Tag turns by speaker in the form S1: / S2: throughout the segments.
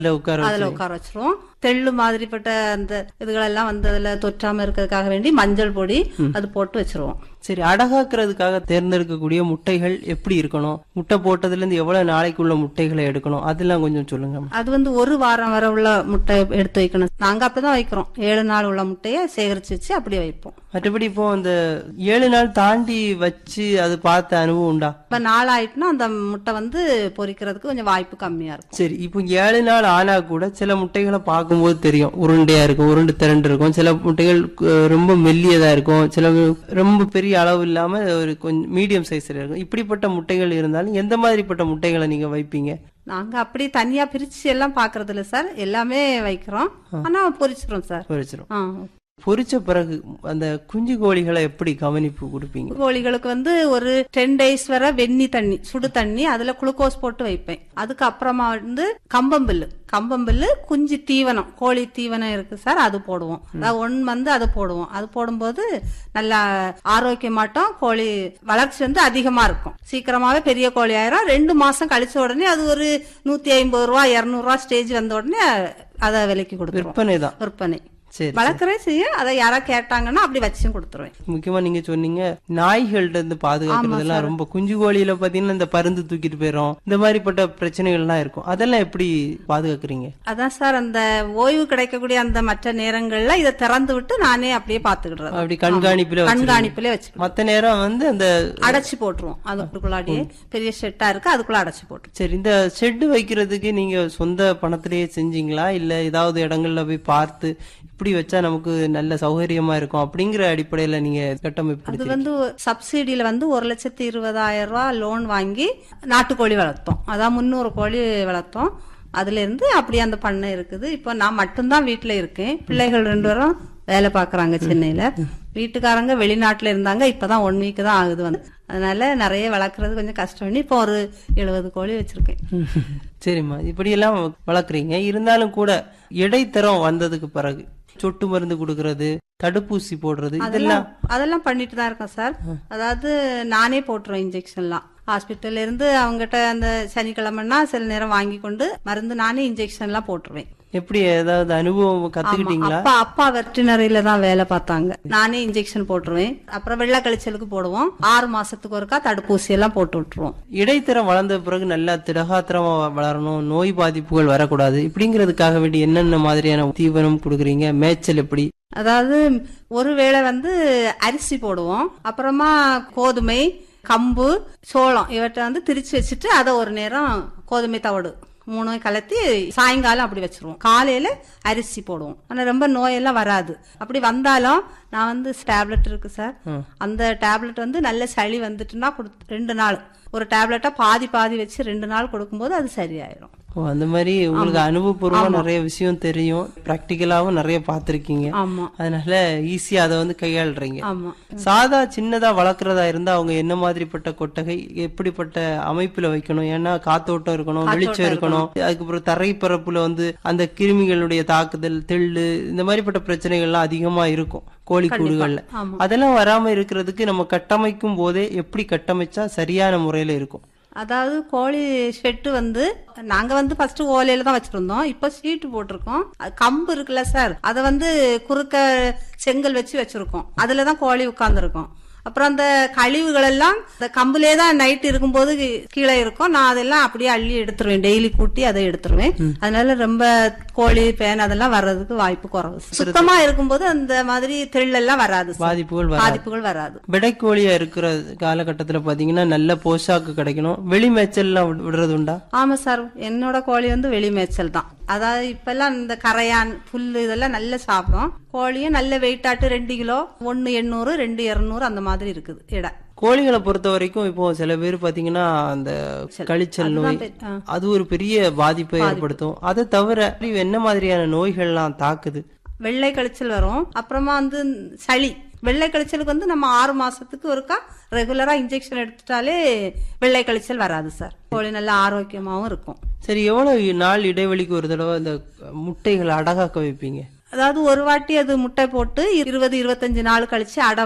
S1: இல்ல உட்கார
S2: அதுல
S1: வச்சு
S2: உட்கார வச்சிருவோம் தெள்ளு மாதிரிப்பட்ட அந்த இதுகளெல்லாம் வந்து அதுல தொற்றாம இருக்கிறதுக்காக வேண்டி மஞ்சள் பொடி அது போட்டு வச்சிருவோம்
S1: சரி அடகாக்குறதுக்காக தேர்ந்தெடுக்கக்கூடிய முட்டைகள் எப்படி இருக்கணும் முட்டை போட்டதுல இருந்து எவ்வளவு நாளைக்குள்ள முட்டைகளை எடுக்கணும் அதெல்லாம் கொஞ்சம் சொல்லுங்க
S2: அது வந்து ஒரு வாரம் வரை உள்ள முட்டை எடுத்து வைக்கணும் நாங்க அப்படிதான் வைக்கிறோம் ஏழு நாள் உள்ள முட்டையை சேகரிச்சு வச்சு அப்படியே வைப்போம்
S1: மற்றபடி இப்போ அந்த ஏழு நாள் தாண்டி வச்சு அது பார்த்த அனுபவம் உண்டா
S2: இப்ப நாள் ஆயிட்டுனா அந்த முட்டை வந்து பொரிக்கிறதுக்கு கொஞ்சம் வாய்ப்பு கம்மியா இருக்கும்
S1: சரி இப்போ ஏழு நாள் ஆனா கூட சில முட்டைகளை பார்க்கும்போது தெரியும் உருண்டையா இருக்கும் உருண்டு திரண்டு இருக்கும் சில முட்டைகள் அஹ், ரொம்ப மெல்லியதா இருக்கும் சில ரொம்ப பெரிய அளவு இல்லாம ஒரு கொஞ்சம் மீடியம் சைஸ்ல இருக்கும் இப்படிப்பட்ட முட்டைகள் இருந்தாலும் எந்த மாதிரிப்பட்ட முட்டைகளை நீங்க வைப்பீங்க
S2: நாங்க அப்படி தனியா பிரிச்சு எல்லாம் பாக்குறது இல்ல சார் எல்லாமே வைக்கிறோம் ஆனா பொரிச்சிரும் சார்
S1: பொரிச்சிரும்
S2: ஆ.
S1: பொரிச்ச பிறகு அந்த குஞ்சு கோழிகளை எப்படி கவனிப்பு கொடுப்பீங்க
S2: கோழிகளுக்கு வந்து ஒரு டென் டேஸ் வரை வெந்நி தண்ணி சுடு தண்ணி அதுல குளுக்கோஸ் போட்டு வைப்பேன் அதுக்கு அப்புறமா வந்து கம்பம்பில்லு கம்பம்பில்லு குஞ்சு தீவனம் கோழி தீவனம் இருக்கு சார் அது போடுவோம் அதாவது ஒன் வந்து அது போடுவோம் அது போடும்போது நல்லா ஆரோக்கியமாட்டம் கோழி வளர்ச்சி வந்து அதிகமா இருக்கும் சீக்கிரமாவே பெரிய கோழி ஆயிரும் ரெண்டு மாசம் கழிச்ச உடனே அது ஒரு நூத்தி ஐம்பது ரூபா இருநூறு ரூபா ஸ்டேஜ் வந்த உடனே அதை விலைக்கு கொடுத்துருவோம்
S1: விற்பனை தான்
S2: விற்பனை
S1: சரி
S2: வளர்க்குறேன் செய்ய அதை யாரா கேட்டாங்கன்னா அப்படி வச்சும் கொடுத்துருவேன்
S1: முக்கியமா நீங்க சொன்னீங்க நாய்கள்ட்ட இருந்து பாதுகாக்கிறதுலாம் ரொம்ப குஞ்சு கோழியில பாத்தீங்கன்னா இந்த பருந்து தூக்கிட்டு போயிரும் இந்த மாதிரிப்பட்ட பிரச்சனைகள்லாம் இருக்கும் அதெல்லாம் எப்படி பாதுகாக்கிறீங்க
S2: அதான் சார் அந்த ஓய்வு கிடைக்கக்கூடிய அந்த மற்ற நேரங்கள்ல இதை திறந்து விட்டு நானே அப்படியே பாத்துக்கிடுறது
S1: அப்படி கண்காணிப்புல வச்சிருக்கீங்க.
S2: கண்காணிப்புல வச்சு
S1: மத்த நேரம் வந்து அந்த
S2: அடைச்சு போட்டுருவோம் அதுக்குள்ளாடியே பெரிய ஷெட்டா இருக்கு அதுக்குள்ள அடைச்சு போட்டுருவோம்
S1: சரி இந்த ஷெட் வைக்கிறதுக்கு நீங்க சொந்த பணத்திலேயே செஞ்சீங்களா இல்ல ஏதாவது இடங்கள்ல போய் பார்த்து இப்படி வச்சா நமக்கு நல்ல சௌகரியமா இருக்கும் அப்படிங்கிற அடிப்படையில நீங்க கட்டமைப்பு
S2: அது
S1: படுத்தி-
S2: வந்து சப்சிடியில வந்து ஒரு லட்சத்தி இருபதாயிரம் ரூபாய் லோன் வாங்கி நாட்டுக்கோழி வளர்த்தோம் அதான் முந்நூறு கோழி வளர்த்தோம் அதுல இருந்து அப்படியே அந்த பண்ணை இருக்குது இப்போ நான் மட்டும்தான் வீட்டுல இருக்கேன் பிள்ளைகள் ரெண்டு பேரும் வேலை பாக்குறாங்க சென்னையில வீட்டுக்காரங்க வெளிநாட்டுல இருந்தாங்க இப்பதான் ஒன் வீக் தான் ஆகுது வந்து அதனால நிறைய வளர்க்கறது கொஞ்சம் கஷ்டம் இப்போ ஒரு எழுபது கோழி வச்சிருக்கேன்
S1: சரிம்மா இப்படியெல்லாம் வளர்க்குறீங்க இருந்தாலும் கூட இடைத்தரம் வந்ததுக்கு பிறகு சொட்டு மருந்து கொடுக்கறது தடுப்பூசி போடுறது இதெல்லாம்
S2: அதெல்லாம் அதெல்லாம் பண்ணிட்டு தான் இருக்கேன் சார் அதாவது நானே போட்டுருவேன் இன்ஜெக்ஷன்லாம் ஹாஸ்பிட்டல்ல இருந்து அவங்ககிட்ட அந்த சனிக்கிழமைன்னா சில நேரம் வாங்கி கொண்டு மருந்து நானே இன்ஜெக்ஷன்லாம் போட்டுருவேன்
S1: எப்படி ஏதாவது அனுபவம் கத்துக்கிட்டீங்களா
S2: அப்பா அப்பா வெட்டினரியில தான் வேலை பார்த்தாங்க நானே இன்ஜெக்ஷன் போட்டுருவேன் அப்புறம் வெள்ளை கழிச்சலுக்கு போடுவோம் ஆறு மாசத்துக்கு ஒருக்கா தடுப்பூசி எல்லாம் போட்டு விட்டுருவோம்
S1: இடைத்தரம் வளர்ந்த பிறகு நல்லா திடகாத்திரமா வளரணும் நோய் பாதிப்புகள் வரக்கூடாது இப்படிங்கிறதுக்காக வேண்டி என்னென்ன மாதிரியான தீவனம் கொடுக்குறீங்க மேய்ச்சல் எப்படி
S2: அதாவது ஒரு வேளை வந்து அரிசி போடுவோம் அப்புறமா கோதுமை கம்பு சோளம் இவற்றை வந்து திரிச்சு வச்சுட்டு அதை ஒரு நேரம் கோதுமை தவிடு மூணும் கலத்தி சாயங்காலம் அப்படி வச்சிருவோம் காலையில அரிசி போடுவோம் ஆனா ரொம்ப நோயெல்லாம் வராது அப்படி வந்தாலும் நான் வந்து டேப்லெட் இருக்கு சார் அந்த டேப்லெட் வந்து நல்ல சளி வந்துட்டுன்னா கொடுத்து ரெண்டு நாள் ஒரு டேப்லெட்டா பாதி பாதி வச்சு ரெண்டு நாள் கொடுக்கும்போது அது சரியாயிரும்
S1: ஓ அந்த மாதிரி உங்களுக்கு அனுபவபூர்வமா நிறைய விஷயம் தெரியும் பிராக்டிக்கலாவும் நிறைய பார்த்திருக்கீங்க
S2: ஆமா
S1: அதனால ஈஸியா அதை வந்து கையாளுறீங்க
S2: ஆமா
S1: சாதா சின்னதா வளர்க்கறதா இருந்தா அவங்க என்ன மாதிரிப்பட்ட கொட்டகை எப்படிப்பட்ட அமைப்புல வைக்கணும் ஏன்னா காத்தோட்டம் இருக்கணும் வெளிச்சம் இருக்கணும் அதுக்கப்புறம் தரை பரப்புல வந்து அந்த கிருமிகளுடைய தாக்குதல் தெள்ளு இந்த மாதிரிப்பட்ட பிரச்சனைகள்லாம் அதிகமா இருக்கும் கோழி கூடுகள்ல
S2: ஆமா.
S1: அதெல்லாம் வராம இருக்கிறதுக்கு நம்ம கட்டமைக்கும் போதே எப்படி கட்டமைச்சா சரியான முறையில இருக்கும்
S2: அதாவது கோழி ஷெட்டு வந்து நாங்க வந்து ஃபர்ஸ்ட் ஓலையில தான் வச்சிருந்தோம் இப்போ ஷீட் போட்டிருக்கோம் அது கம்பு இருக்குல்ல சார் அதை வந்து குறுக்க செங்கல் வச்சு வச்சிருக்கோம் அதுல தான் கோழி உட்கார்ந்துருக்கோம் அப்புறம் அந்த கழிவுகள் எல்லாம் இந்த கம்புலே தான் நைட் இருக்கும்போது கீ- கீழே இருக்கும் நான் அதெல்லாம் அப்படியே அள்ளி எடுத்துருவேன் டெய்லி கூட்டி அதை எடுத்துருவேன் அதனால ரொம்ப கோழி பேன் அதெல்லாம் வர்றதுக்கு வாய்ப்பு குறைவு சுத்தமா இருக்கும்போது அந்த மாதிரி தெள்ளெல்லாம் வராது சார்.
S1: பாதிப்புகள் வர
S2: பாதிப்புகள் வராது
S1: விடைக்கோழியா இருக்கிற காலகட்டத்துல பாத்தீங்கன்னா நல்ல போஷாக்கு கிடைக்கணும் வெளி மேய்ச்சல்லாம் விடு- விடுறது உண்டா
S2: ஆமா சார் என்னோட கோழி வந்து வெளி மேய்ச்சல் தான் அதாவது இப்பெல்லாம் இந்த கரையான் புல்லு இதெல்லாம் நல்லா சாப்பிடும் கோழியும் நல்ல வெயிட் ஆட்டு ரெண்டு கிலோ ஒன்னு எண்ணூறு ரெண்டு இருநூறு அந்த மாதிரி இருக்குது எடை
S1: கோழிகளை பொறுத்த வரைக்கும் இப்போ சில பேர் பாத்தீங்கன்னா அந்த கழிச்சல் நோய்
S2: பெ- ஆ.
S1: அது ஒரு பெரிய பாதிப்பை ஏற்படுத்தும் அதை தவிர என்ன மாதிரியான நோய்கள்லாம் தாக்குது
S2: வெள்ளை கழிச்சல் வரும் அப்புறமா வந்து சளி வெள்ளை கழிச்சலுக்கு வந்து நம்ம ஆறு மாசத்துக்கு ஒருக்கா ரெகுலரா இன்ஜெக்ஷன் எடுத்துட்டாலே வெள்ளை கழிச்சல் வராது சார் கோழி நல்லா ஆரோக்கியமாவும் இருக்கும்
S1: சரி எவ்வளவு நாள் இடைவெளிக்கு ஒரு தடவை இந்த முட்டைகளை அடகாக்க வைப்பீங்க
S2: அதாவது ஒரு வாட்டி அது முட்டை போட்டு இருபது இருபத்தஞ்சு நாள் கழிச்சு அடை வரும்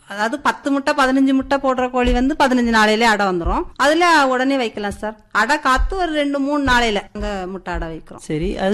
S2: அதாவது பத்து முட்டை பதினஞ்சு முட்டை போடுற கோழி வந்து பதினஞ்சு நாளையிலே அடை வந்துரும் அதுல உடனே வைக்கலாம் சார் அடை காத்து ஒரு ரெண்டு மூணு நாளையில அங்க முட்டை அடை வைக்கிறோம்
S1: சரி